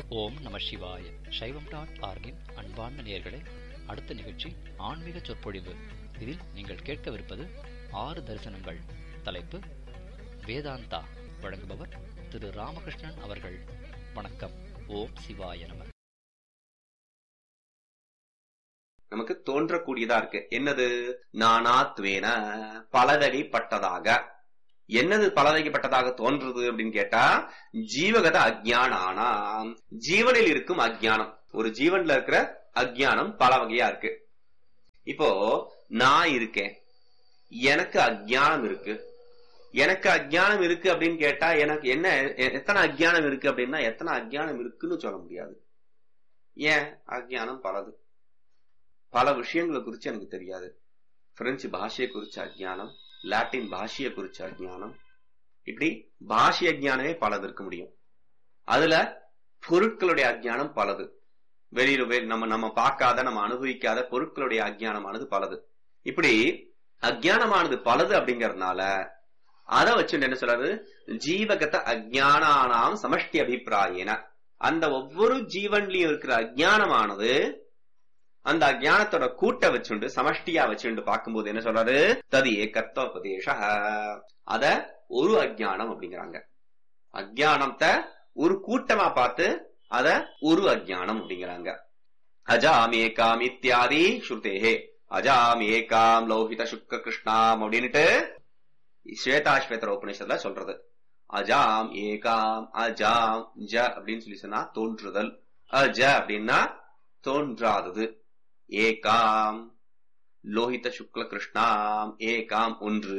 ஓம் நம சிவாய சைவம் டாட் ஆர்கின் அன்பார்ந்த நேயர்களே அடுத்த நிகழ்ச்சி ஆன்மீக சொற்பொழிவு இதில் நீங்கள் கேட்கவிருப்பது ஆறு தரிசனங்கள் தலைப்பு வேதாந்தா வழங்குபவர் திரு ராமகிருஷ்ணன் அவர்கள் வணக்கம் ஓம் சிவாய நம நமக்கு தோன்றக்கூடியதா இருக்கு என்னது நானாத்வேன பலதடிப்பட்டதாக என்னது பலதடிப்பட்டதாக தோன்றுது அப்படின்னு கேட்டா ஜீவகத அஜ்ஞானானாம் ஜீவனில் இருக்கும் அஜ்ஞானம் ஒரு ஜீவன்ல இருக்கிற அஜ்ஞானம் பல வகையா இருக்கு இப்போ நான் இருக்கேன் எனக்கு அஜ்ஞானம் இருக்கு எனக்கு அஜ்ஞானம் இருக்கு அப்படின்னு கேட்டா எனக்கு என்ன எ- எத்தனை அஜ்ஞானம் இருக்கு அப்படின்னா எத்தனை அஜ்ஞானம் இருக்குன்னு சொல்ல முடியாது ஏன் அஜ்ஞானம் பலது பல விஷயங்களை குறிச்சு எனக்கு தெரியாது பிரெஞ்சு பாஷையை குறிச்ச அஜ்ஞானம் லாட்டின் பாஷையை குறிச்ச அஜ்ஞானம் இப்படி பாஷை அஜ்ஞானமே பலது இருக்க முடியும் அதுல பொருட்களுடைய அஜ்ஞானம் பலது வெளியில வெளி- நம்ம நம்ம பார்க்காத நம்ம அனுபவிக்காத பொருட்களுடைய அஜ்ஞானமானது பலது இப்படி அஜ்ஞானமானது பலது அப்படிங்கறதுனால அதை வச்சுட்டு என்ன சொல்றாரு ஜீவகத அஜ்ஞானானாம் சமஷ்டி அபிப்பிராயன அந்த ஒவ்வொரு ஜீவன்லயும் இருக்கிற அஜ்ஞானமானது அந்த அஜ்ஞானத்தோட கூட்ட வச்சுண்டு சமஷ்டியா வச்சுண்டு பார்க்கும்போது என்ன சொல்றாரு தது ஏகத்துவபதேச அத ஒரு அஜ்ஞானம் அப்படிங்கிறாங்க அஜ்ஞானத்தை ஒரு கூட்டமா பார்த்து அத ஒரு அஜ்ஞானம் அப்படிங்கிறாங்க அஜாம் ஏகாம் இத்தியாதி ஸ்ருதேஹே அஜாம் ஏகாம் லௌகித சுக்க கிருஷ்ணாம் அப்படின்னுட்டு ஸ்வேதாஸ்வேதர உபநிஷத்துல சொல்றது அஜாம் ஏகாம் அஜாம் ஜ அப்படின்னு சொல்லி சொன்னா தோன்றுதல் அஜ அப்படின்னா தோன்றாதது ஏகாம் லோஹித சுக்ல கிருஷ்ணாம் ஏகாம் ஒன்று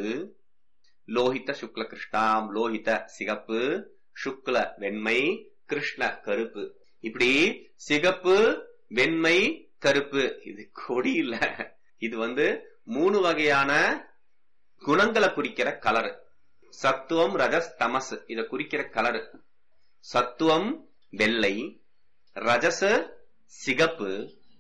லோஹித சுக்ல கிருஷ்ணாம் லோஹித சிகப்பு சுக்ல வெண்மை கிருஷ்ண கருப்பு இப்படி சிகப்பு வெண்மை கருப்பு இது கொடி இல்ல இது வந்து மூணு வகையான குணங்களை குறிக்கிற கலர் சத்துவம் ரஜஸ் தமஸ் இத குறிக்கிற கலர் சத்துவம் வெள்ளை ரஜஸ் சிகப்பு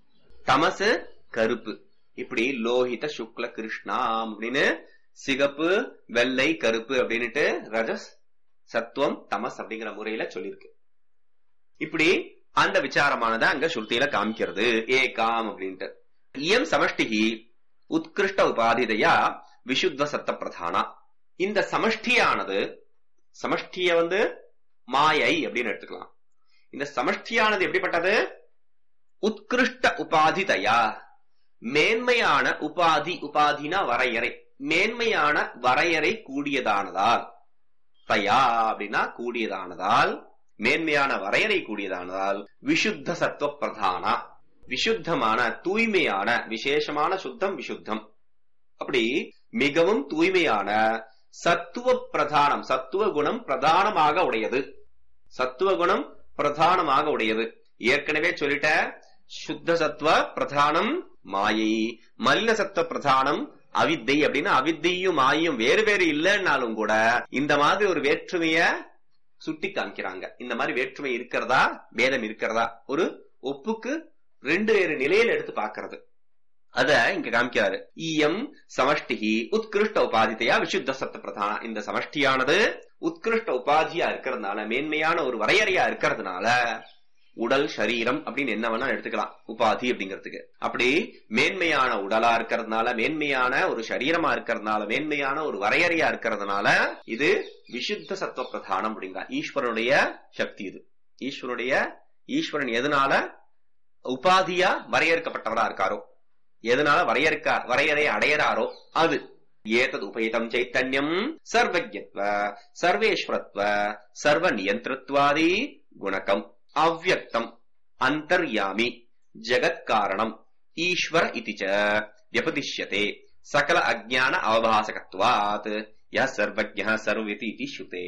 தமசு கருப்பு இப்படி லோஹித சுக்ல கிருஷ்ணாம் அப்படின்னு சிகப்பு வெள்ளை கருப்பு அப்படின்னுட்டு ரஜஸ் சத்துவம் தமஸ் அப்படிங்கிற முறையில சொல்லியிருக்கு இப்படி அந்த விசாரமானதை அங்க ஸ்ருதியில காமிக்கிறது ஏகாம் அப்படின்ட்டு இயம் சமஷ்டிகி உத்கிருஷ்ட உபாதிதையா விசுத்த சத்த பிரதானா இந்த சமஷ்டியானது சமஷ்டிய வந்து மாயை அப்படின்னு எடுத்துக்கலாம் இந்த சமஷ்டியானது எப்படிப்பட்டது உத்கிருஷ்ட உபாதிதயா மேன்மையான உபாதி உபாதினா வரையறை மேன்மையான வரையறை கூடியதானதால் தயா அப்படின்னா கூடியதானதால் மேன்மையான வரையறை கூடியதானதால் விசுத்த சத்துவ பிரதானா விசுத்தமான தூய்மையான விசேஷமான சுத்தம் விசுத்தம் அப்படி மிகவும் தூய்மையான சத்துவ பிரதானம் சத்துவ குணம் பிரதானமாக உடையது சத்துவ குணம் பிரதானமாக உடையது ஏற்கனவே சொல்லிட்ட சுத்த சத்துவ பிரதானம் மாயை மல்ல சத்துவ பிரதானம் அவித்தை அப்படின்னா அவித்தையும் மாயும் வேறு வேறு இல்லைன்னாலும் கூட இந்த மாதிரி ஒரு வேற்றுமைய சுட்டி காமிக்கிறாங்க இந்த மாதிரி வேற்றுமை இருக்கிறதா வேதம் இருக்கிறதா ஒரு ஒப்புக்கு ரெண்டு வேறு நிலையில எடுத்து பார்க்கிறது அத இங்க காமிக்கிறாரு ஈயம் சமஷ்டிகி உத்கிருஷ்ட உபாதித்தையா விசுத்த சத்த பிரதான இந்த சமஷ்டியானது உத்கிருஷ்ட உபாதியா இருக்கிறதுனால மேன்மையான ஒரு வரையறையா இருக்கிறதுனால உடல் சரீரம் அப்படின்னு என்ன வேணா எடுத்துக்கலாம் உபாதி அப்படிங்கிறதுக்கு அப்படி மேன்மையான உடலா இருக்கிறதுனால மேன்மையான ஒரு சரீரமா இருக்கிறதுனால மேன்மையான ஒரு வரையறையா இருக்கிறதுனால இது விசுத்த சத்துவ பிரதானம் அப்படிங்கிற ஈஸ்வரனுடைய சக்தி இது ஈஸ்வரனுடைய ஈஸ்வரன் எதனால உபாதியா வரையறுக்கப்பட்டவரா இருக்காரோ எதனால வரையறுக்க வரையறை அடையறாரோ அது ஏதது உபயிதம் சைத்தன்யம் சர்வஜத்வ சர்வேஸ்வரத்வ சர்வ நியந்திரத்வாதி குணகம் அவ்வக்தம் அந்தர்யாமி ஜகத் காரணம் ஈஸ்வர இதி ச வியபதிஷ்யதே சகல அஜ்ஞான அவபாசகத்வாத் ய சர்வஜ்ஞ சர்வதி இதி ஸ்ருதே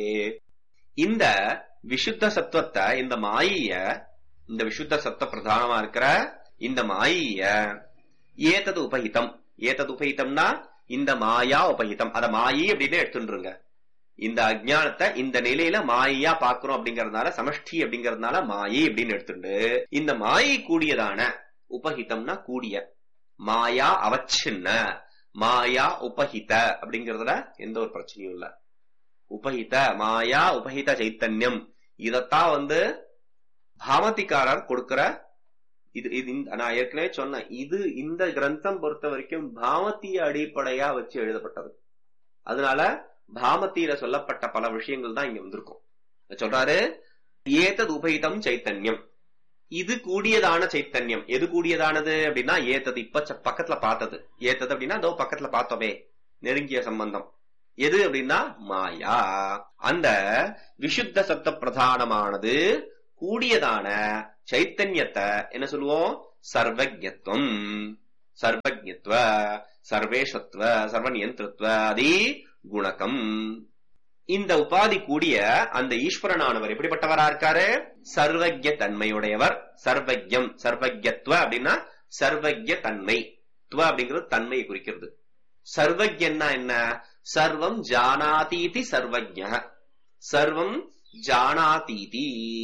இந்த விசுத்த சத்துவத்தை இந்த மாயிய இந்த விசுத்த சத்துவ பிரதானமா இருக்கிற இந்த மாயிய ஏதது உபஹிதம் ஏதது உபஹிதம்னா இந்த மாயா உபஹிதம் அத மாயி அப்படின்னு எடுத்துருங்க இந்த அஜ்ஞானத்தை இந்த நிலையில மாயையா பாக்குறோம் அப்படிங்கறதுனால சமஷ்டி அப்படிங்கறதுனால மாயை அப்படின்னு எடுத்துட்டு இந்த மாயை கூடியதான உபஹிதம்னா கூடிய மாயா அவச்சின்ன மாயா உபஹித அப்படிங்கறதுல எந்த ஒரு பிரச்சனையும் இல்ல உபஹித மாயா உபஹித சைத்தன்யம் இதத்தான் வந்து பாமதிக்காரர் கொடுக்கிற இது இது இந்த- நான் ஏற்கனவே சொன்னேன் இது இந்த கிரந்தம் பொறுத்த வரைக்கும் பாமத்திய அடிப்படையா வச்சு எழுதப்பட்டது அதனால பாமத்தியில சொல்லப்பட்ட பல விஷயங்கள் தான் இங்க வந்திருக்கும் சொல்றாரு ஏதது உபயிதம் சைத்தன்யம் இது கூடியதான சைத்தன்யம் எது கூடியதானது அப்படின்னா ஏத்தது இப்ப ச- பக்கத்துல பார்த்தது ஏத்தது அப்படின்னா அதோ பக்கத்துல பார்த்தோமே நெருங்கிய சம்பந்தம் எது அப்படின்னா மாயா அந்த விசுத்த சத்த பிரதானமானது கூடியதான சைத்தன்யத்தை என்ன சொல்லுவோம் சர்வஜத்துவம் சர்வஜத்துவ சர்வேஷத்துவ சர்வநியந்திரத்துவ அதி குணகம் இந்த உபாதி கூடிய அந்த ஈஸ்வரனானவர் எப்படிப்பட்டவரா இருக்காரு சர்வஜ தன்மையுடையவர் சர்வஜம் சர்வஜத்துவ அப்படின்னா சர்வஜ தன்மை துவ அப்படிங்கிறது தன்மையை குறிக்கிறது சர்வஜன்னா என்ன சர்வம் ஜானாதீதி சர்வஜ சர்வம் ஜானாதீதி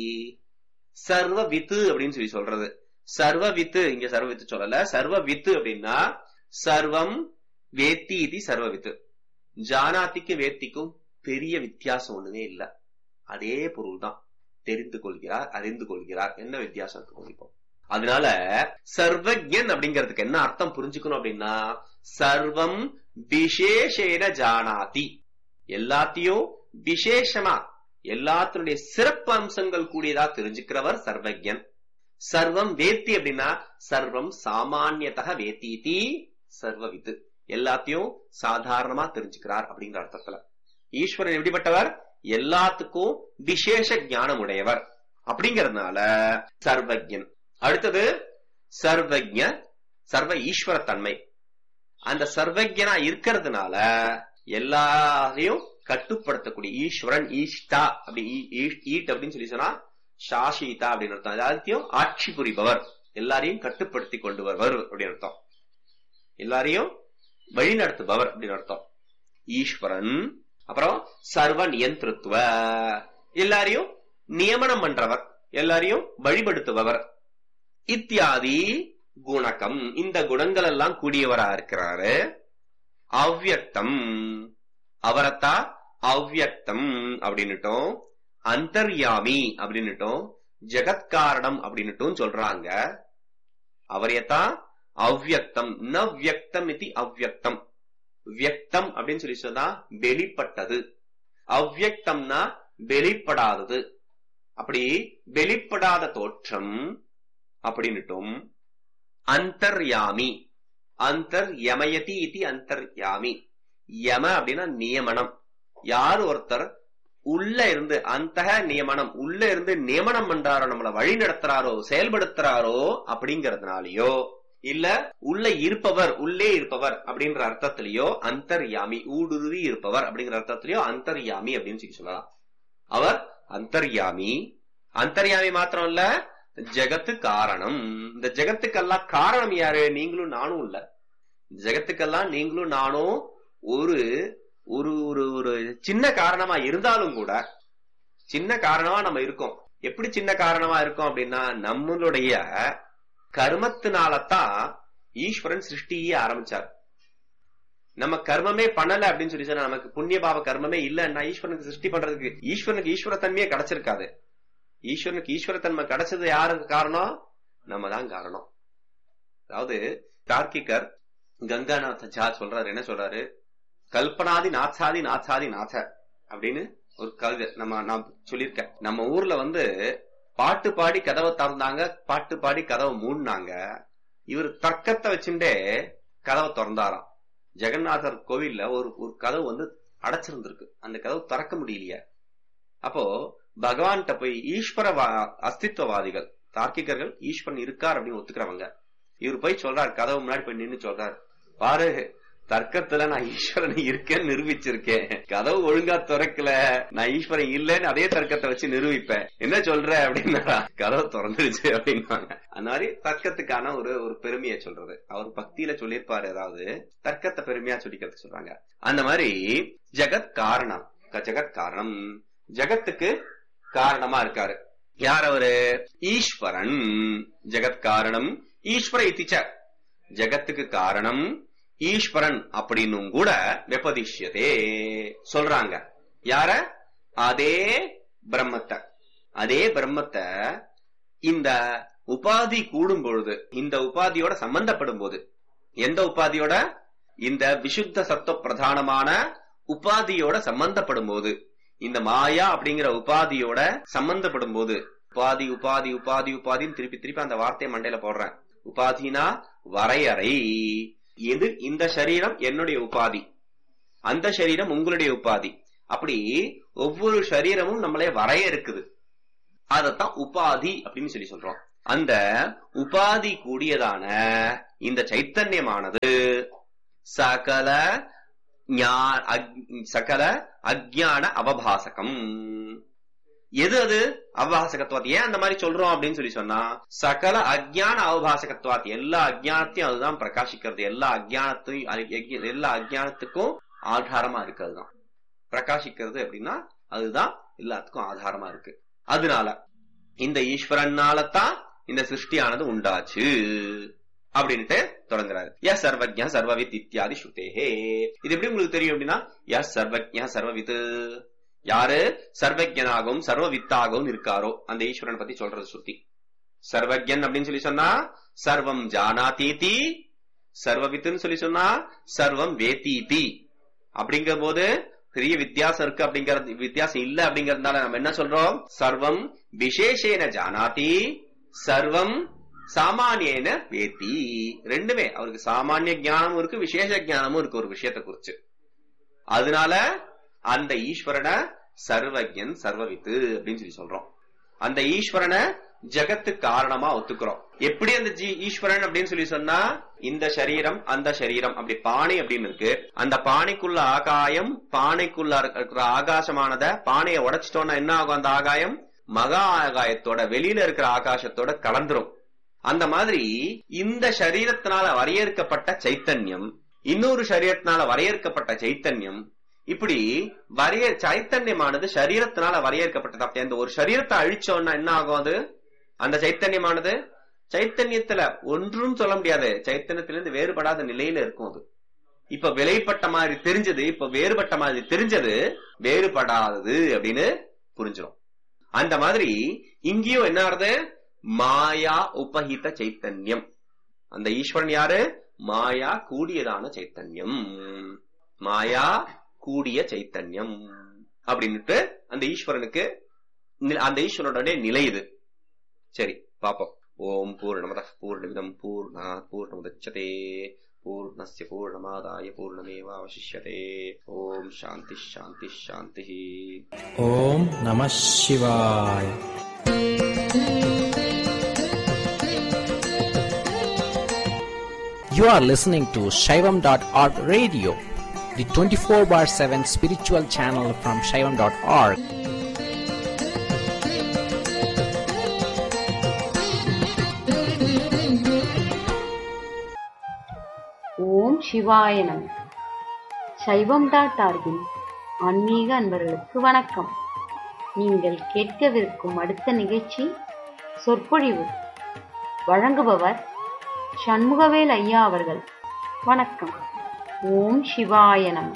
சர்வ வித்து அப்படின்னு சொல்லி சொல்றது சர்வ வித்து இங்க சர்வ வித்து சொல்லல சர்வ வித்து அப்படின்னா சர்வம் வேத்தி இது சர்வ வித்து ஜானாதிக்கு வேத்திக்கும் பெரிய வித்தியாசம் ஒண்ணுமே இல்ல அதே பொருள் தான் தெரிந்து கொள்கிறார் அறிந்து கொள்கிறார் என்ன வித்தியாசம் இருக்கு கவனிப்போம் அதனால சர்வஜன் அப்படிங்கிறதுக்கு என்ன அர்த்தம் புரிஞ்சுக்கணும் அப்படின்னா சர்வம் விசேஷேன ஜானாதி எல்லாத்தையும் விசேஷமா எல்லாத்தினுடைய சிறப்பு அம்சங்கள் கூடியதா தெரிஞ்சுக்கிறவர் சர்வஜன் சர்வம் வேத்தி அப்படின்னா சர்வம் சாமானியத்தக வேத்தீதி சர்வவித்து எல்லாத்தையும் சாதாரணமா தெரிஞ்சுக்கிறார் அப்படிங்கிற அர்த்தத்துல ஈஸ்வரன் எப்படிப்பட்டவர் எல்லாத்துக்கும் விசேஷ ஞானம் உடையவர் அப்படிங்கறதுனால சர்வஜன் அடுத்தது சர்வஜ சர்வ ஈஸ்வர தன்மை அந்த சர்வஜனா இருக்கிறதுனால எல்லாரையும் கட்டுப்படுத்தக்கூடிய ஈஸ்வரன் ஈஷ்டா அப்படி ஈ- ஈ- ஈட் அப்படின்னு சொல்லி சொன்னா சாஷிதா அப்படின்னு அர்த்தம் எல்லாத்தையும் ஆட்சி புரிபவர் எல்லாரையும் கட்டுப்படுத்தி கொண்டு வருவர் அப்படின்னு அர்த்தம் எல்லாரையும் வழி நடத்துபவர் அப்படின்னு அர்த்தம் ஈஸ்வரன் அப்புறம் சர்வ நியந்திருத்துவ எல்லாரையும் நியமனம் பண்றவர் எல்லாரையும் வழிபடுத்துபவர் இத்தியாதி குணகம் இந்த குணங்கள் எல்லாம் கூடியவரா இருக்கிறாரு அவ்யக்தம் அவரத்தா அவ்யக்தம் அப்படின்னுட்டும் அந்தர்யாமி அப்படின்னுட்டும் ஜெகத்காரணம் அப்படின்னுட்டும் சொல்றாங்க அவரையத்தான் அவ்யக்தம் ந வியக்தம் இது அவ்யக்தம் வியக்தம் அப்படின்னு சொல்லி சொன்னா வெளிப்பட்டது அவ்யக்தம்னா வெளிப்படாதது அப்படி வெளிப்படாத தோற்றம் அப்படின்னுட்டும் அந்தர்யாமி அந்தர் யமயதி இது அந்தர்யாமி யம அப்படின்னா நியமனம் யார் ஒருத்தர் உள்ள இருந்து அந்த நியமனம் உள்ள இருந்து நியமனம் பண்றாரோ நம்மள வழி நடத்துறாரோ செயல்படுத்துறாரோ அப்படிங்கறதுனாலயோ இல்ல உள்ள இருப்பவர் உள்ளே இருப்பவர் அப்படின்ற அர்த்தத்திலேயோ அந்தர்யாமி ஊடுருவி இருப்பவர் அப்படிங்கிற அர்த்தத்திலேயோ அந்தர்யாமி அப்படின்னு சொல்லி சொல்லலாம் அவர் அந்தர்யாமி அந்தர்யாமி மாத்திரம் இல்ல ஜெகத்து காரணம் இந்த ஜெகத்துக்கெல்லாம் காரணம் யாரு நீங்களும் நானும் இல்ல ஜெகத்துக்கெல்லாம் நீங்களும் நானும் ஒரு ஒரு ஒரு ஒரு சின்ன காரணமா இருந்தாலும் கூட சின்ன காரணமா நம்ம இருக்கோம் எப்படி சின்ன காரணமா இருக்கோம் அப்படின்னா நம்மளுடைய கர்மத்தினாலதான் ஈஸ்வரன் சிருஷ்டியே ஆரம்பிச்சார் நம்ம கர்மமே பண்ணல அப்படின்னு சொல்லி சொன்னா நமக்கு புண்ணிய பாவ கர்மமே இல்லன்னா ஈஸ்வரனுக்கு சிருஷ்டி பண்றதுக்கு ஈஸ்வரனுக்கு ஈஸ்வர தன்மையே கிடைச்சிருக்காது ஈஸ்வரனுக்கு ஈஸ்வர தன்மை கிடைச்சது யாருக்கு காரணம் நம்ம தான் காரணம் அதாவது தார்க்கிகர் கங்காநாத ஜா சொல்றாரு என்ன சொல்றாரு கல்பனாதி நாச்சாதி நாச்சாதி நாச்ச அப்படின்னு ஒரு கவிதை நம்ம நான் சொல்லியிருக்கேன் நம்ம ஊர்ல வந்து பாட்டு பாடி கதவை திறந்தாங்க பாட்டு பாடி கதவை மூடினாங்க இவர் தர்க்கத்தை வச்சுட்டே கதவை திறந்தாராம் ஜெகநாதர் கோவில்ல ஒரு ஒரு கதவு வந்து அடைச்சிருந்திருக்கு அந்த கதவு திறக்க முடியலையே அப்போ பகவான்கிட்ட போய் ஈஸ்வர அஸ்தித்வவாதிகள் தார்க்கிகர்கள் ஈஸ்வரன் இருக்கார் அப்படின்னு ஒத்துக்கிறவங்க இவர் போய் சொல்றாரு கதவு முன்னாடி போய் நின்னு சொல்றாரு பாரு தர்க்கத்துல நான் ஈஸ்வரன் இருக்கேன்னு நிரூபிச்சிருக்கேன் கதவு ஒழுங்கா திறக்கல நான் ஈஸ்வரன் இல்லைன்னு அதே தர்க்கத்தை வச்சு நிரூபிப்பேன் என்ன சொல்ற அப்படின்னா கதவு திறந்துருச்சு அப்படின்னாங்க அந்த மாதிரி தர்க்கத்துக்கான ஒரு ஒரு பெருமையை சொல்றது அவர் பக்தியில சொல்லியிருப்பாரு ஏதாவது தர்க்கத்தை பெருமையா சொல்லிக்கிறதுக்கு சொல்றாங்க அந்த மாதிரி ஜெகத் காரணம் ஜெகத் காரணம் ஜெகத்துக்கு காரணமா இருக்காரு யார் அவரு ஈஸ்வரன் ஜெகத் காரணம் ஈஸ்வர இத்திச்ச ஜெகத்துக்கு காரணம் ஈஸ்வரன் அப்படின்னும் கூட வெப்பதிஷ்யதே சொல்றாங்க யார அதே பிரம்மத்தை அதே பிரம்மத்தை இந்த உபாதி கூடும் பொழுது இந்த உபாதியோட சம்பந்தப்படும் போது எந்த உபாதியோட இந்த விசுத்த சத்துவ பிரதானமான உபாதியோட சம்பந்தப்படும் போது இந்த மாயா அப்படிங்கிற உபாதியோட சம்பந்தப்படும் போது உபாதி உபாதி உபாதி உபாதின்னு திருப்பி திருப்பி அந்த வார்த்தையை மண்டையில போடுறேன் உபாதினா வரையறை எது இந்த சரீரம் என்னுடைய உபாதி அந்த சரீரம் உங்களுடைய உபாதி அப்படி ஒவ்வொரு சரீரமும் நம்மளே வரையறுக்குது அதத்தான் உபாதி அப்படின்னு சொல்லி சொல்றோம் அந்த உபாதி கூடியதான இந்த சைத்தன்யமானது சகல ஞா- அக்- சகல அஜ்ஞான அவபாசகம் எது அது அவபாசகத்துவாத் ஏன் அந்த மாதிரி சொல்றோம் அப்படின்னு சொல்லி சொன்னா சகல அஜ்ஞான அவபாசகத்துவாத் எல்லா அஜ்ஞானத்தையும் அதுதான் பிரகாசிக்கிறது எல்லா அஜ்ஞானத்தையும் அ- எல்லா அஜ்ஞானத்துக்கும் ஆதாரமா இருக்கு அதுதான் பிரகாசிக்கிறது அப்படின்னா அதுதான் எல்லாத்துக்கும் ஆதாரமா இருக்கு அதனால இந்த ஈஸ்வரனால தான் இந்த சிருஷ்டியானது உண்டாச்சு அப்படின்ட்டு தொடங்குறாரு ய சர்வஜ சர்வவித் இத்தியாதி ஸ்ருதேஹே இது எப்படி உங்களுக்கு தெரியும் அப்படின்னா ய சர்வஜ சர்வவித் யாரு சர்வஜனாகவும் சர்வவித்தாகவும் இருக்காரோ அந்த ஈஸ்வரன் பத்தி சொல்றது ஸ்ருதி சர்வஜன் அப்படின்னு சொல்லி சொன்னா சர்வம் ஜானாதீதி சர்வவித்துன்னு சொல்லி சொன்னா சர்வம் வேதீதி அப்படிங்கிற போது பெரிய வித்தியாசம் இருக்கு அப்படிங்கறது வித்தியாசம் இல்ல அப்படிங்கறதுனால நம்ம என்ன சொல்றோம் சர்வம் விசேஷேன ஜானாதி சர்வம் சாமானியன வேத்தி ரெண்டுமே அவருக்கு சாமானிய ஞானமும் இருக்கு விசேஷ ஞானமும் இருக்கு ஒரு விஷயத்தை குறிச்சு அதனால அந்த ஈஸ்வரனை சர்வஜன் சர்வவித்து அப்படின்னு சொல்லி சொல்றோம் அந்த ஈஸ்வரனை ஜகத்து காரணமா ஒத்துக்கிறோம் எப்படி அந்த ஜீ- ஈஸ்வரன் அப்படின்னு சொல்லி சொன்னா இந்த சரீரம் அந்த சரீரம் அப்படி பானை அப்படின்னு இருக்கு அந்த பானைக்குள்ள ஆகாயம் பானைக்குள்ள இருக்கிற ஆகாசமானத பானையை உடைச்சிட்டோம்னா என்ன ஆகும் அந்த ஆகாயம் மகா ஆகாயத்தோட வெளியில இருக்கிற ஆகாசத்தோட கலந்துரும் அந்த மாதிரி இந்த சரீரத்தினால வரையறுக்கப்பட்ட சைத்தன்யம் இன்னொரு சரீரத்தினால வரையறுக்கப்பட்ட சைத்தன்யம் இப்படி வரைய சைத்தன்யமானது சரீரத்தினால வரையறுக்கப்பட்டது அப்படி அந்த ஒரு சரீரத்தை அழிச்சோம்னா என்ன ஆகும் அது அந்த சைத்தன்யமானது சைத்தன்யத்துல ஒன்றும் சொல்ல முடியாது சைத்தன்யத்திலிருந்து வேறுபடாத நிலையில இருக்கும் அது இப்ப விலைப்பட்ட மாதிரி தெரிஞ்சது இப்ப வேறுபட்ட மாதிரி தெரிஞ்சது வேறுபடாதது அப்படின்னு புரிஞ்சிடும் அந்த மாதிரி இங்கேயும் என்ன ஆறுது மாயா உபஹித சைத்தன்யம் அந்த ஈஸ்வரன் யாரு மாயா கூடியதான சைத்தன்யம் மாயா கூடிய சைத்தன்யம் அப்படின்னுட்டு அந்த ஈஸ்வரனுக்கு நி- அந்த ஈஸ்வரனுடைய நிலை இது சரி பாப்போம் ஓம் பூர்ணமத பூர்ணமிதம் பூர்ணா பூர்ணமுதச்சதே பூர்ணஸ்ய பூர்ணமாதாய பூர்ணமேவாவசிஷ்யதே ஓம் சாந்தி சாந்தி சாந்தி ॐ नमः शिवाय You are listening to Shaivam.org radio, the 24 bar 7 spiritual channel from Shaivam.org. ஓம் சிவாய நம சைவம் டாட் ஆர்கின் ஆன்மீக அன்பர்களுக்கு வணக்கம் நீங்கள் கேட்கவிருக்கும் அடுத்த நிகழ்ச்சி சொற்பொழிவு வழங்குபவர் சண்முகவேல் ஐயா அவர்கள் வணக்கம் ஓம் சிவாய நம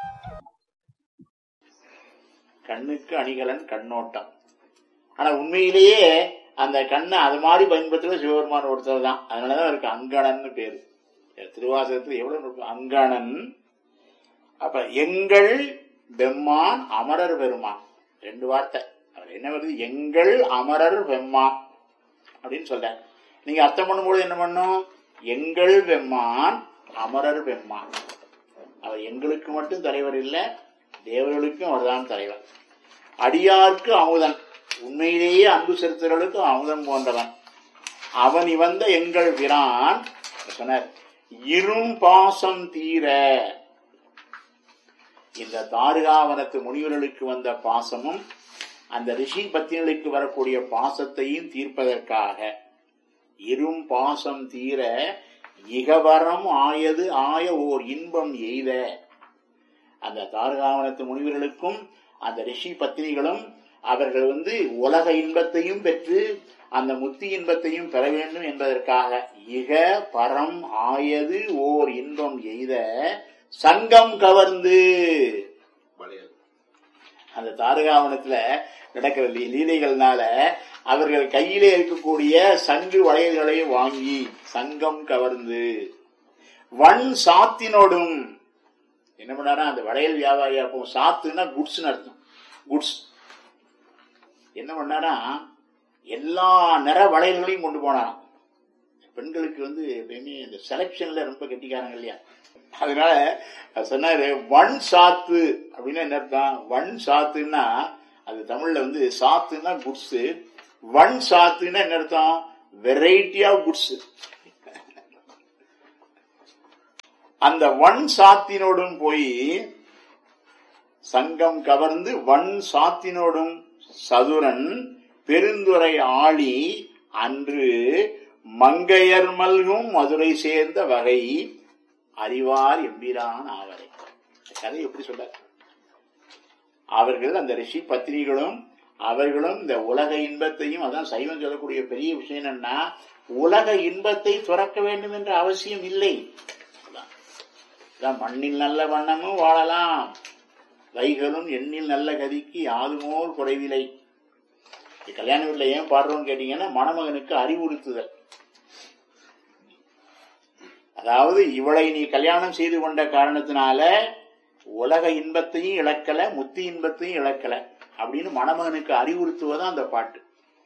கண்ணுக்கு அணிகலன் கண்ணோட்டம் ஆனா உண்மையிலேயே அந்த கண்ணை அது மாதிரி பயன்படுத்துறது சிவபெருமான் ஒருத்தர் தான் அதனாலதான் அவருக்கு அங்கணன்னு பேரு திருவாசகத்துல எவ்வளவு இருக்கு அங்கணன் அப்ப எங்கள் பெம்மான் அமரர் பெருமான் ரெண்டு வார்த்தை அவர் என்ன வருது எங்கள் அமரர் பெம்மான் அப்படின்னு சொல்ற நீங்க அர்த்தம் பண்ணும்போது என்ன பண்ணும் எங்கள் பெம்மான் அமரர் பெம்மான் அவர் எங்களுக்கு மட்டும் தலைவர் இல்லை தேவர்களுக்கும் அவர்தான் தலைவர் அடியார்க்கு அமுதன் உண்மையிலேயே அன்பு செலுத்துகளுக்கு அமுதன் போன்றவன் அவன் இவந்த எங்கள் பிரான் சொன்னார் இரும் பாசம் தீர இந்த தாருகாவனத்து முனிவர்களுக்கு வந்த பாசமும் அந்த ரிஷி பத்தினிகளுக்கு வரக்கூடிய பாசத்தையும் தீர்ப்பதற்காக இரும் பாசம் தீர இகவரம் ஆயது ஆய ஓர் இன்பம் எய்த அந்த தாரகாவனத்து முனிவர்களுக்கும் அந்த ரிஷி பத்தினிகளும் அவர்கள் வந்து உலக இன்பத்தையும் பெற்று அந்த முத்தி இன்பத்தையும் பெற வேண்டும் என்பதற்காக இக பரம் ஆயது ஓர் இன்பம் எய்த சங்கம் கவர்ந்து அந்த தாரகாவனத்துல நடக்கிற லீ- லீலைகள்னால அவர்கள் கையிலே இருக்கக்கூடிய சங்கு வளையல்களை வாங்கி சங்கம் கவர்ந்து வன் சாத்தினோடும் என்ன பண்ணாரா அந்த வளையல் வியாபாரியா போ சாத்துன்னா குட்ஸ் அர்த்தம் குட்ஸ் என்ன பண்ணாரா எல்லா நிற வளையல்களையும் கொண்டு போனாராம் பெண்களுக்கு வந்து எப்பயுமே இந்த செலக்ஷன்ல ரொம்ப கெட்டிக்காரங்க இல்லையா அதனால அவர் சொன்னாரு வன் சாத்து அப்படின்னா என்ன அர்த்தம் வன் சாத்துன்னா அது தமிழ்ல வந்து சாத்துன்னா குட்ஸ் வன் சாத்துன்னா என்ன அர்த்தம் வெரைட்டி ஆஃப் குட்ஸ் அந்த வன் சாத்தினோடும் போய் சங்கம் கவர்ந்து வன் சாத்தினோடும் சதுரன் பெருந்துரை ஆளி அன்று மங்கையர் மல்கும் மதுரை சேர்ந்த வகை அறிவார் எம்பிரான் ஆவரை இந்த கதை எப்படி சொல்ல அவர்கள் அந்த ரிஷி பத்திரிகளும் அவர்களும் இந்த உலக இன்பத்தையும் அதான் சைவம் சொல்லக்கூடிய பெரிய விஷயம் என்னன்னா உலக இன்பத்தை துறக்க வேண்டும் என்ற அவசியம் இல்லை அதான். அதான் மண்ணில் நல்ல வண்ணமும் வாழலாம் வைகளும் எண்ணில் நல்ல கதிக்கு யாதுமோர் குறைவில்லை இது கல்யாண வீட்டுல ஏன் பாடுறோம்னு கேட்டீங்கன்னா மணமகனுக்கு அறிவுறுத்துதல் அதாவது இவளை நீ கல்யாணம் செய்து கொண்ட காரணத்தினால உலக இன்பத்தையும் இழக்கல முத்தி இன்பத்தையும் இழக்கல அப்படின்னு மணமகனுக்கு அறிவுறுத்துவதான் அந்த பாட்டு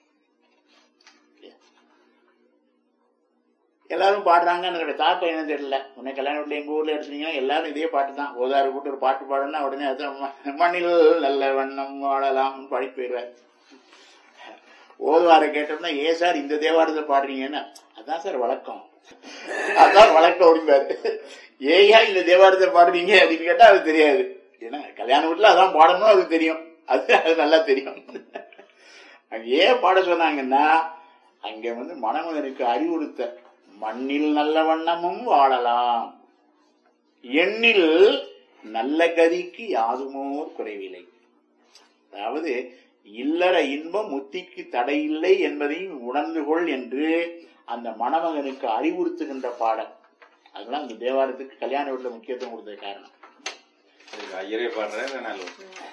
எல்லாரும் பாடுறாங்க என்னோட தாக்கம் என்ன தெரியல உன்னை கல்யாண வீட்டுல எங்க ஊர்ல எடுத்தீங்கன்னா எல்லாரும் இதே பாட்டு தான் ஓதாறு கூட்டு ஒரு பாட்டு பாடுனா உடனே அதான் ம- மண்ணில் நல்ல வண்ணம் வாழலாம் பாடி போயிடுவார் ஓதுவாரை கேட்டோம்னா ஏன் சார் இந்த தேவாரத்தை பாடுறீங்கன்னா அதான் சார் வழக்கம் அதான் வழக்கம் அப்படிம்பாரு ஏயா இந்த தேவாரத்தை பாடுறீங்க அப்படின்னு கேட்டா அது தெரியாது ஏன்னா கல்யாண வீட்டுல அதான் பாடணும் அது தெரியும் அது அது நல்லா தெரியும் அங்க ஏன் பாட சொன்னாங்கன்னா அங்க வந்து மணமகனுக்கு அறிவுறுத்த மண்ணில் நல்ல வண்ணமும் வாழலாம் எண்ணில் நல்ல கதிக்கு யாதுமோர் குறைவில்லை அதாவது இல்லற இன்பம் முத்திக்கு தடையில்லை என்பதையும் உணர்ந்து கொள் என்று அந்த மணமகனுக்கு அறிவுறுத்துகின்ற பாடல் அதெல்லாம் அந்த தேவாரத்துக்கு கல்யாண வீட்டுல முக்கியத்துவம் கொடுத்த காரணம் இதுக்கு ஐயரே பாடுறேன் நான்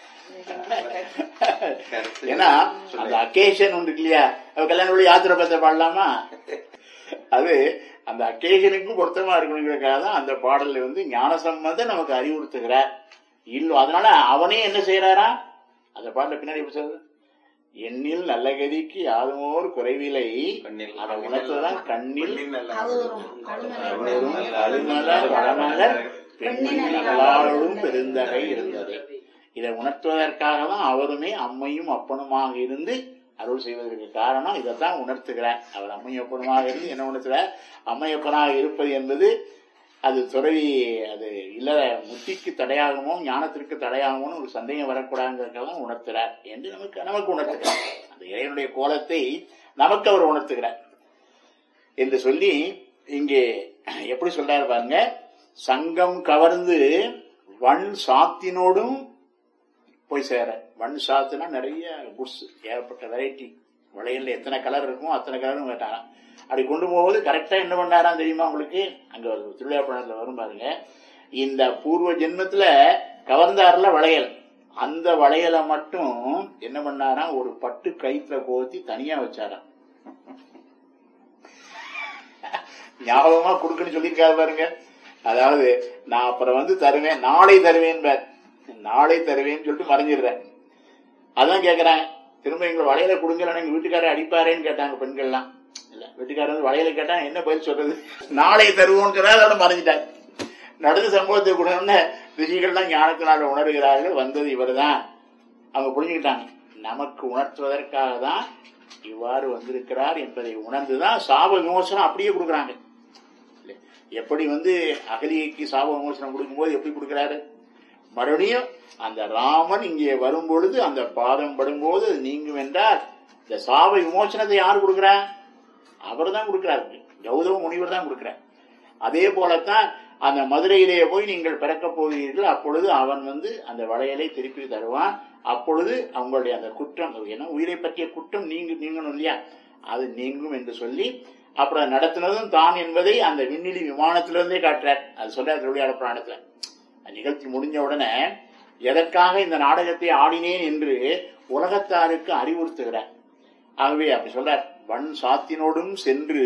கருத்து ஏன்னா அந்த அக்கேஷன் ஒன்று இருக்கு இல்லையா அவ கல்யாண வீடு யாத்திரை பத்திர பாடலாமா அது அந்த அக்கேஷனுக்கும் பொருத்தமா இருக்கணுங்கிறதுக்காக தான் அந்த பாடல்ல வந்து ஞான சம்பந்தம் நமக்கு அறிவுறுத்துகிறார் இல்ல அதனால அவனே என்ன செய்யறாரா அந்த பாடல பின்னாடி எப்படி சொல்றது எண்ணில் நல்ல கதிக்கு யாதுமோர் குறைவில்லை கண்ணில் அதை உணர்த்துதான் கண்ணில் பெண்ணின் நல்ல அருளும் அருமலர் வடமலர் பெண்ணின் நகலாளும் பெருந்தகை இருந்தது இதை உணர்த்துவதற்காக தான் அவருமே அம்மையும் அப்பனுமாக இருந்து அருள் செய்வதற்கு காரணம் இதைத்தான் உணர்த்துகிறார் அவர் அம்மையும் அப்பனுமாக இருந்து என்ன உணர்த்துகிறார் அம்மையப்பனாக இருப்பது என்பது அது துறவி அது இல்ல முத்திக்கு தடையாகுமோ ஞானத்திற்கு தடையாகுமோ ஒரு சந்தேகம் வரக்கூடாதுங்கிறதுக்காக உணர்த்துகிறார் என்று நமக்கு நமக்கு உணர்த்துகிறார் அந்த இறைவனுடைய கோலத்தை நமக்கு அவர் உணர்த்துகிறார் என்று சொல்லி இங்கே எப்படி சொல்றாரு பாருங்க சங்கம் கவர்ந்து வன் சாத்தினோடும் போய் சேர வன் சாத்துனா நிறைய குட்ஸ் ஏகப்பட்ட வெரைட்டி வளையல்ல எத்தனை கலர் இருக்குமோ அத்தனை கலரும் கேட்டாராம் அப்படி கொண்டு போகும்போது கரெக்டா என்ன பண்ணாராம் தெரியுமா உங்களுக்கு அங்க ஒரு திருவிழாப்படத்துல வரும் பாருங்க இந்த பூர்வ ஜென்மத்துல கவர்ந்தாருல வளையல் அந்த வளையலை மட்டும் என்ன பண்ணாராம் ஒரு பட்டு கயிற்றுல கோத்தி தனியா வச்சாராம் ஞாபகமா கொடுக்குன்னு சொல்லியிருக்காரு பாருங்க அதாவது நான் அப்புறம் வந்து தருவேன் நாளை தருவேன் பார் நாளை தருவேன்னு சொல்லிட்டு மறைஞ்சிடுறேன் அதான் கேக்குறாங்க திரும்ப எங்க வளையல கொடுங்கல எங்க வீட்டுக்காரர் அடிப்பாரேன்னு கேட்டாங்க பெண்கள்லாம் இல்ல வீட்டுக்காரர் வந்து வளையல கேட்டா என்ன பதில் சொல்றது நாளை தருவோம்னு சொன்னா அதோட மறைஞ்சிட்டாங்க நடந்த சம்பவத்தை கொடுத்தோம்னா ரிஷிகள்லாம் ஞானத்தினால உணர்கிறார்கள் வந்தது இவர்தான் அவங்க புரிஞ்சுக்கிட்டாங்க நமக்கு உணர்த்துவதற்காக தான் இவ்வாறு வந்திருக்கிறார் என்பதை உணர்ந்துதான் சாப விமோசனம் அப்படியே கொடுக்குறாங்க எப்படி வந்து அகலிகைக்கு சாப விமோசனம் கொடுக்கும்போது எப்படி கொடுக்கிறாரு மறுபடியும் அந்த ராமன் இங்கே வரும்பொழுது அந்த பாதம் படும்போது அது நீங்கும் என்றால் இந்த சாப விமோசனத்தை யார் கொடுக்கிறா அவர் தான் கொடுக்கிறார் கௌதம முனிவர் தான் கொடுக்கிறார் அதே போலத்தான் அந்த மதுரையிலேயே போய் நீங்கள் பிறக்கப் போகிறீர்கள் அப்பொழுது அவன் வந்து அந்த வளையலை திருப்பி தருவான் அப்பொழுது அவங்களுடைய அந்த குற்றம் ஏன்னா உயிரை பற்றிய குற்றம் நீங்க நீங்கணும் இல்லையா அது நீங்கும் என்று சொல்லி அப்புறம் நடத்தினதும் தான் என்பதை அந்த விண்ணிலி விமானத்திலிருந்தே காட்டுறார் அது சொல்றார் திருவிளையாட புராணத்துல நிகழ்ச்சி முடிஞ்ச உடனே எதற்காக இந்த நாடகத்தை ஆடினேன் என்று உலகத்தாருக்கு அறிவுறுத்துகிறார் ஆகவே அப்படி சொல்றார் வன் சாத்தினோடும் சென்று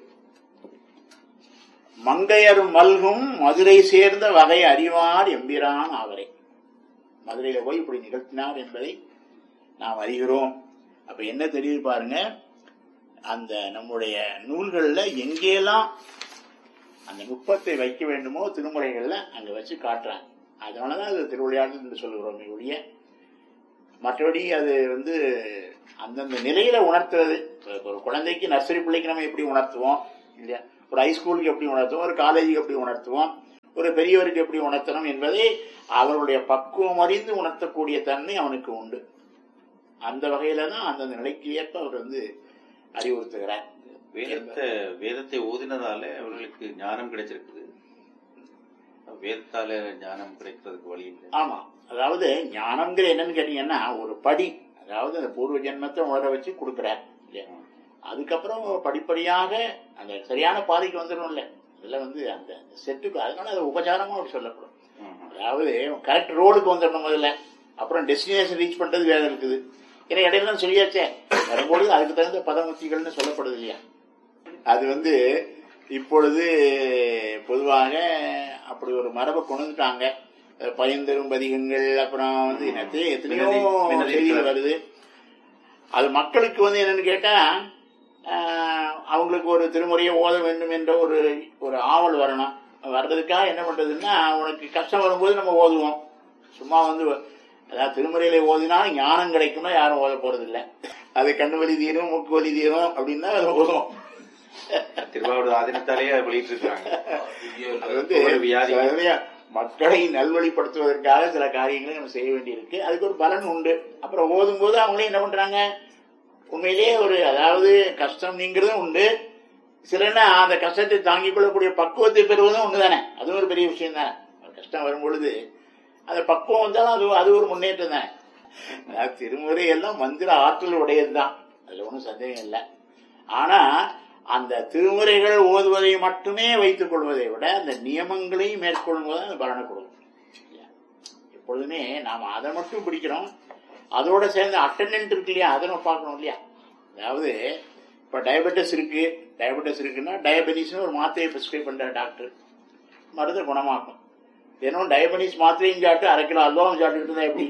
மங்கையரும் மல்கும் மதுரை சேர்ந்த வகை அறிவார் எம்பிரான் அவரை மதுரையில போய் இப்படி நிகழ்த்தினார் என்பதை நாம் அறிகிறோம் அப்ப என்ன தெரியுது பாருங்க அந்த நம்முடைய நூல்கள்ல எங்கெல்லாம் அந்த நுட்பத்தை வைக்க வேண்டுமோ திருமுறைகள்ல அங்க வச்சு காட்டுறாங்க அதனாலதான் அது திருவிளையாடல் என்று சொல்லுகிறோம் ஒழிய மற்றபடி அது வந்து அந்தந்த நிலையில உணர்த்துறது இப்ப ஒரு குழந்தைக்கு நர்சரி பிள்ளைக்கு நம்ம எப்படி உணர்த்துவோம் இல்லையா ஒரு ஹைஸ்கூலுக்கு எப்படி உணர்த்துவோம் ஒரு காலேஜுக்கு எப்படி உணர்த்துவோம் ஒரு பெரியவருக்கு எப்படி உணர்த்தணும் என்பதை அவருடைய பக்குவம் அறிந்து உணர்த்தக்கூடிய தன்மை அவனுக்கு உண்டு அந்த வகையில தான் அந்தந்த நிலைக்கு ஏற்ப அவர் வந்து அறிவுறுத்துகிறார் வேதத்தை வேதத்தை ஓதினதால அவர்களுக்கு ஞானம் கிடைச்சிருக்குது வேதத்தால ஞானம் கிடைக்கிறதுக்கு வழி இல்லை ஆமா அதாவது ஞானம்ங்கிற என்னன்னு கேட்டீங்கன்னா ஒரு படி அதாவது அந்த பூர்வ ஜென்மத்தை உணர வச்சு கொடுக்குறார் இல்லையா அதுக்கப்புறம் படிப்படியாக அந்த சரியான பாதைக்கு வந்துடும்ல இதுல வந்து அந்த செட்டுக்கு அதனால அது உபச்சாரமா அப்படி சொல்லப்படும் அதாவது கரெக்ட் ரோடுக்கு வந்துடணும் முதல்ல அப்புறம் டெஸ்டினேஷன் ரீச் பண்றது வேற இருக்குது ஏன்னா இடையில தான் சொல்லியாச்சே வரும்போது அதுக்கு தகுந்த பதமுத்திகள்னு சொல்லப்படுது இல்லையா அது வந்து இப்பொழுது பொதுவாக அப்படி ஒரு மரபை கொண்டு வந்துட்டாங்க அஹ் பயன்தரும் பதிகங்கள் அப்புறம் வந்து என்னத்தையோ எத்தனையோ வினதி- வினதி செய்திகள் வருது அது மக்களுக்கு வந்து என்னன்னு கேட்டா ஆஹ், அவங்களுக்கு ஒரு திருமுறையை ஓத வேண்டும் என்ற ஒரு ஒரு ஆவல் வரணும் வர்றதுக்காக என்ன பண்றதுன்னா உனக்கு கஷ்டம் வரும்போது நம்ம ஓதுவோம் சும்மா வந்து அதாவது திருமுறையில ஓதினா ஞானம் கிடைக்கும்னா யாரும் ஓத போறது இல்ல அது கண்ணு வலி தீரும் மூக்கு வலி தீரும் அப்படின்னா அதை ஓதுவோம் திருவாவூர் ஆதீனத்தாலேயே அதை வெளியிட்டு இருக்காங்க அது வந்து ஒரு வியாதி சில சமயம் மக்களை நல்வழிப்படுத்துவதற்காக சில காரியங்களை நம்ம செய்ய வேண்டியிருக்கு அதுக்கு ஒரு பலன் உண்டு அப்புறம் ஓதும் போது அவங்களே என்ன பண்றாங்க உண்மையிலேயே ஒரு அதாவது கஷ்டம் நீங்கிறதும் உண்டு சிலனா அந்த கஷ்டத்தை தாங்கிக் கொள்ளக்கூடிய பக்குவத்தை பெறுவதும் ஒண்ணுதானே அதுவும் ஒரு பெரிய விஷயம் தானே கஷ்டம் வரும் பொழுது அந்த பக்குவம் வந்தாலும் அது அது ஒரு முன்னேற்றம் தானே அதாவது திருமுறை எல்லாம் மந்திர ஆற்றல் உடையதுதான் அதுல ஒன்றும் சந்தேகம் இல்லை ஆனா அந்த திருமுறைகள் ஓதுவதை மட்டுமே வைத்துக் கொள்வதை விட அந்த நியமங்களையும் மேற்கொள்ளும்போது அந்த பலனை கொடுக்கும் இல்லையா? எப்பொழுதுமே நாம அதை மட்டும் பிடிக்கிறோம் அதோட சேர்ந்து அட்டண்டன்ட் இருக்கு இல்லையா அதை நம்ம பார்க்கணும் இல்லையா அதாவது இப்ப டயபெட்டிஸ் இருக்கு டயபெட்டிஸ் இருக்குன்னா டயபெட்டிஸ்னு ஒரு மாத்திரையை பிரிஸ்கிரைப் பண்ற டாக்டர் மருந்தை குணமாக்கும் தினம் டயபெட்டிஸ் மாத்திரையும் சாப்பிட்டு அரை கிலோ அல்வாவும் சாப்பிட்டுட்டு இருந்தா எப்படி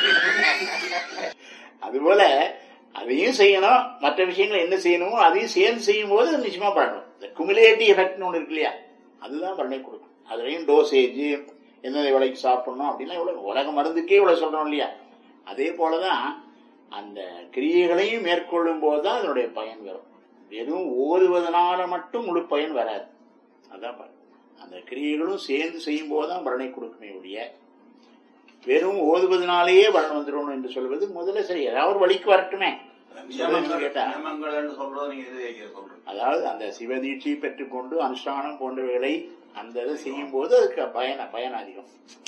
அதுபோல அதையும் செய்யணும் மற்ற விஷயங்களை என்ன செய்யணுமோ அதையும் சேர்ந்து செய்யும் போது அது நிச்சயமா பண்ணணும் இந்த குமுலேட்டிவ் எஃபெக்ட்னு ஒன்று இருக்கு இல்லையா அதுதான் பண்ணி கொடுக்கும் அதுலயும் டோசேஜ் எந்தெந்த விலைக்கு சாப்பிடணும் அப்படின்னா இவ்வளவு உலக மருந்துக்கே இவ்வளவு சொல்றோம் இல்லையா அதே போலதான் அந்த கிரியைகளையும் மேற்கொள்ளும் போதுதான் அதனுடைய பயன் வரும் வெறும் ஓதுவதனால மட்டும் முழு பயன் வராது அதான் பாருங்க. அந்த கிரியைகளும் சேர்ந்து செய்யும் போதுதான் பலனை கொடுக்குமே ஒழிய வெறும் ஓதுவதனாலேயே பலன் வந்துடும் என்று சொல்வது முதல்ல சரி ஏதாவது ஒரு வழிக்கு வரட்டுமே சொல்றதுன்னு கேட்டா நியமங்கள்னு சொல்றது நீங்க இது ஐயா சொல்றீங்க அதாவது அந்த சிவதீட்சை பெற்றுக்கொண்டு அனுஷ்டானம் போன்றவைகளை அந்த இதை செய்யும் போது அதுக்கு பயன பயன் அதிகம்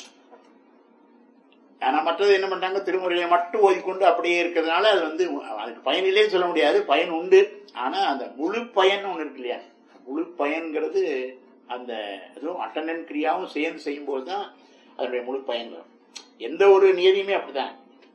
ஆனா மற்றது என்ன பண்றாங்க திருமுறையை மட்டும் ஓதிக்கொண்டு அப்படியே இருக்கிறதுனால அது வந்து அதுக்கு பயன் இல்லைன்னு சொல்ல முடியாது பயன் உண்டு ஆனா அந்த முழு பயன் ஒண்ணு இருக்கு இல்லையா முழு பயன்கிறது அந்த அதுவும் அட்டண்டன்ட் கிரியாவும் சேர்ந்து செய்யும் போது தான் அதனுடைய முழு பயன் வரும் எந்த ஒரு நியதியுமே அப்படிதான்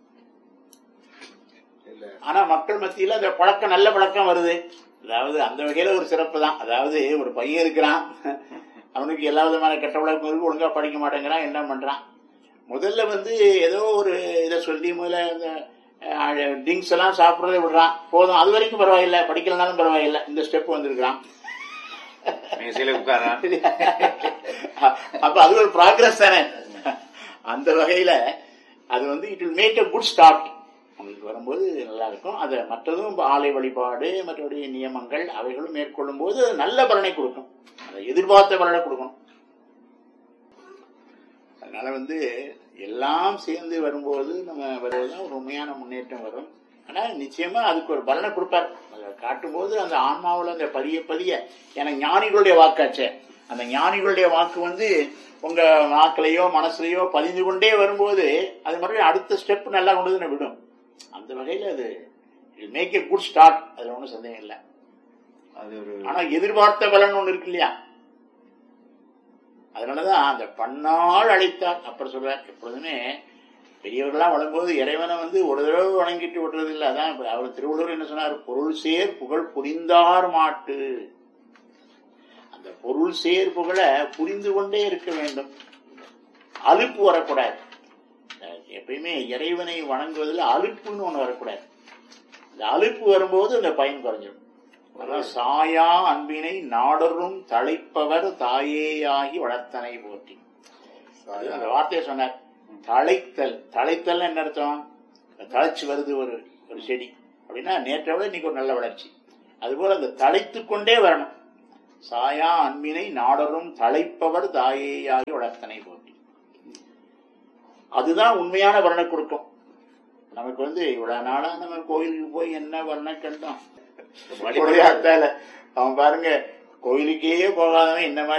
ஆனா மக்கள் மத்தியில அந்த பழக்கம் நல்ல பழக்கம் வருது அதாவது அந்த வகையில ஒரு சிறப்பு தான் அதாவது ஒரு பையன் இருக்கிறான் அவனுக்கு எல்லா விதமான கெட்ட பழக்கம் இருக்கு ஒழுங்கா படிக்க மாட்டேங்கிறான் என்ன பண்றான் முதல்ல வந்து ஏதோ ஒரு இதை சொல்லி முதல்ல இந்த ட்ரிங்க்ஸ் எல்லாம் சாப்பிடறதை விடுறான் போதும் அது வரைக்கும் பரவாயில்ல படிக்கலனாலும் பரவாயில்ல இந்த ஸ்டெப் வந்திருக்கிறான் மேசையில உட்காரா அப்ப அது ஒரு ப்ராக்ரஸ் தானே அந்த வகையில அது வந்து it will make a good start உங்களுக்கு வரும்போது நல்லா இருக்கும் அது மற்றதும் இப்ப ஆலை வழிபாடு மற்றபடி நியமங்கள் அவைகளும் மேற்கொள்ளும் போது அது நல்ல பலனை கொடுக்கும் அதை எதிர்பார்த்த பலனை கொடுக்கணும் அதனால வந்து எல்லாம் சேர்ந்து வரும்போது நம்ம வருவதுதான் ஒரு உண்மையான முன்னேற்றம் வரும் ஆனா நிச்சயமா அதுக்கு ஒரு பலனை கொடுப்பார் அதை காட்டும்போது அந்த ஆன்மாவுல அந்த பதிய பதிய ஏன்னா ஞானிகளுடைய வாக்காச்சே அந்த ஞானிகளுடைய வாக்கு வந்து உங்க நாக்கிலையோ மனசுலயோ பதிந்து கொண்டே வரும்போது அது மறுபடியும் அடுத்த ஸ்டெப் நல்லா கொண்டு வந்து விடும் அந்த வகையில அது மேக் a குட் ஸ்டார்ட் அதுல ஒன்றும் சந்தேகம் இல்லை அது ஒரு ஆனா எதிர்பார்த்த பலன் ஒண்ணு இருக்கு இல்லையா அதனாலதான் அந்த பன்னாள் அழைத்தார் அப்புறம் சொல்றார் எப்பொழுதுமே பெரியவர்கள்லாம் வளரும்போது இறைவனை வந்து ஒரு தடவை வணங்கிட்டு விடுறது இல்லை அதான் இப்ப அவர் திருவள்ளுவர் என்ன சொன்னார் பொருள் சேர் புகழ் புரிந்தார் மாட்டு அந்த பொருள் சேர் புகழ புரிந்து கொண்டே இருக்க வேண்டும் அலுப்பு வரக்கூடாது அஹ் எப்பயுமே இறைவனை வணங்குவதில் அலுப்புன்னு ஒண்ணு வரக்கூடாது இந்த அலுப்பு வரும்போது அந்த பயன் குறைஞ்சிடும் அதான் சாயா அன்பினை நாடரும் தழைப்பவர் தாயேயாகி வளர்த்தனை போற்றி அது அந்த வார்த்தையை சொன்னார் தழைத்தல் தழைத்தல் என்ன அர்த்தம் தழைச்சு வருது ஒரு ஒரு செடி அப்படின்னா நேற்றை விட இன்னைக்கு ஒரு நல்ல வளர்ச்சி அதுபோல அந்த தழைத்து கொண்டே வரணும் சாயா அன்பினை நாடரும் தழைப்பவர் தாயேயாகி வளர்த்தனை போற்றி அதுதான் உண்மையான வர்ண கொடுக்கும் நமக்கு வந்து இவ்வளவு நாளா நம்ம கோயிலுக்கு போய் என்ன வர்ண கண்டோம் அவன் பாருங்க கோயிலுக்கே போகாதவன் இந்த மாதிரி